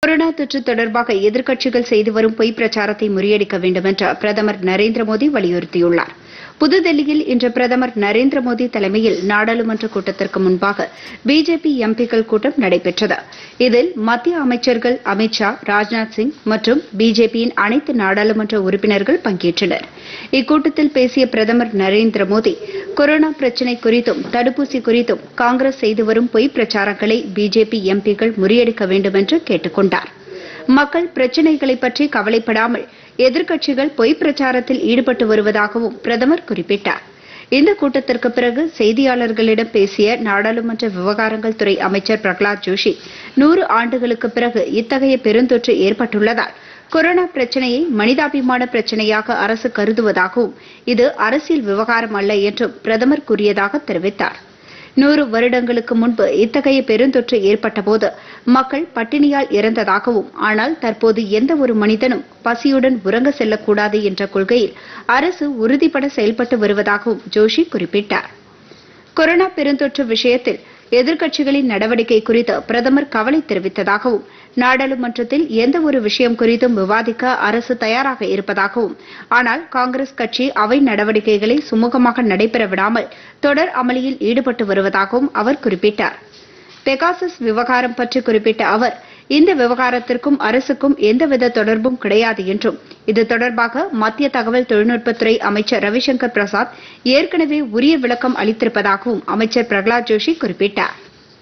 corona தொற்று தொடர்பாக எதிர்க்கட்சிகள் செய்து வரும் பொய் பிரச்சாரத்தை முறியடிக்க வேண்டும் என்று பிரதமர் நரேந்திர மோடி வலியுறுத்தியுள்ளார் புதுதில்லியில் இன்று பிரதமர் நரேந்திர மோடி தலைமையில் நாடாளுமன்ற கூட்டத்திற்கு முன்பாக பிஜேபி எம்பிக்கள் கூட்டம் நடைபெற்றது இதில் மத்திய அமைச்சர்கள் அமித் ஷா ராஜ்நாத் சிங் மற்றும் பிஜேபியின் அனைத்து நாடாளுமன்ற உறுப்பினர்கள் பங்கேற்றனர் இக்கூட்டத்தில் பேசிய பிரதமர் நரேந்திர மோடி கொரோனா பிரச்சினை குறித்தும் தடுப்பூசி குறித்தும் காங்கிரஸ் செய்து வரும் பொய் பிரச்சாரங்களை பிஜேபி எம்பிக்கள் முறியடிக்க வேண்டும் என்று கேட்டுக் கொண்டார் மக்கள் பிரச்சினைகளை பற்றி கவலைப்படாமல் எதிர்க்கட்சிகள் பொய் பிரச்சாரத்தில் ஈடுபட்டு வருவதாகவும் பிரதமர் குறிப்பிட்டார் இந்த கூட்டத்திற்கு பிறகு செய்தியாளர்களிடம் பேசிய நாடாளுமன்ற விவகாரங்கள் துறை அமைச்சர் பிரகலாத் ஜோஷி நூறு ஆண்டுகளுக்கு பிறகு இத்தகைய பெருந்தொற்று ஏற்பட்டுள்ளதால் கொரோனா பிரச்சினையை மனிதாபிமான பிரச்சினையாக அரசு கருதுவதாகவும் இது அரசியல் விவகாரம் அல்ல என்றும் பிரதமர் கூறியதாக தெரிவித்தார் நூறு வருடங்களுக்கு முன்பு இத்தகைய பெருந்தொற்று ஏற்பட்டபோது மக்கள் பட்டினியால் இறந்ததாகவும் ஆனால் தற்போது எந்த ஒரு மனிதனும் பசியுடன் உறங்க செல்லக்கூடாது என்ற கொள்கையில் அரசு உறுதிபட செயல்பட்டு வருவதாகவும் ஜோஷி குறிப்பிட்டார் கொரோனா பெருந்தொற்று விஷயத்தில் எதிர்க்கட்சிகளின் நடவடிக்கை குறித்து பிரதமர் கவலை தெரிவித்ததாகவும் நாடாளுமன்றத்தில் எந்த ஒரு விஷயம் குறித்தும் விவாதிக்க அரசு தயாராக இருப்பதாகவும் ஆனால் காங்கிரஸ் கட்சி அவை நடவடிக்கைகளை சுமூகமாக நடைபெற விடாமல் தொடர் அமளியில் ஈடுபட்டு வருவதாகவும் அவர் குறிப்பிட்டார் பெகாசஸ் விவகாரம் பற்றி குறிப்பிட்ட அவர் இந்த விவகாரத்திற்கும் அரசுக்கும் எந்தவித தொடர்பும் கிடையாது என்றும் இது தொடர்பாக மத்திய தகவல் தொழில்நுட்பத்துறை அமைச்சர் ரவிசங்கர் பிரசாத் ஏற்கனவே உரிய விளக்கம் அளித்திருப்பதாகவும் அமைச்சர் பிரகலாத் ஜோஷி குறிப்பிட்டார்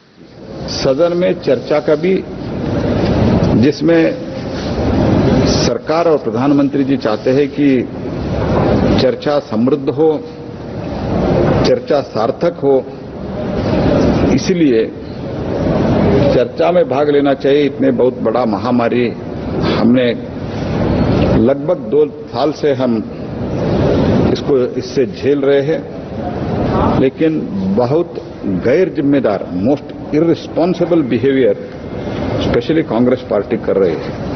सदन में चर्चा का भी जिसमें सरकार और प्रधानमंत्री जी चाहते हैं कि चर्चा समृद्ध हो चर्चा सार्थक हो इसलिए चर्चा में भाग लेना चाहिए इतने बहुत बड़ा महामारी हमने लगभग दो साल से हम इसको इससे झेल रहे हैं लेकिन बहुत गैर जिम्मेदार most irresponsible behaviour specially Congress party कर रही है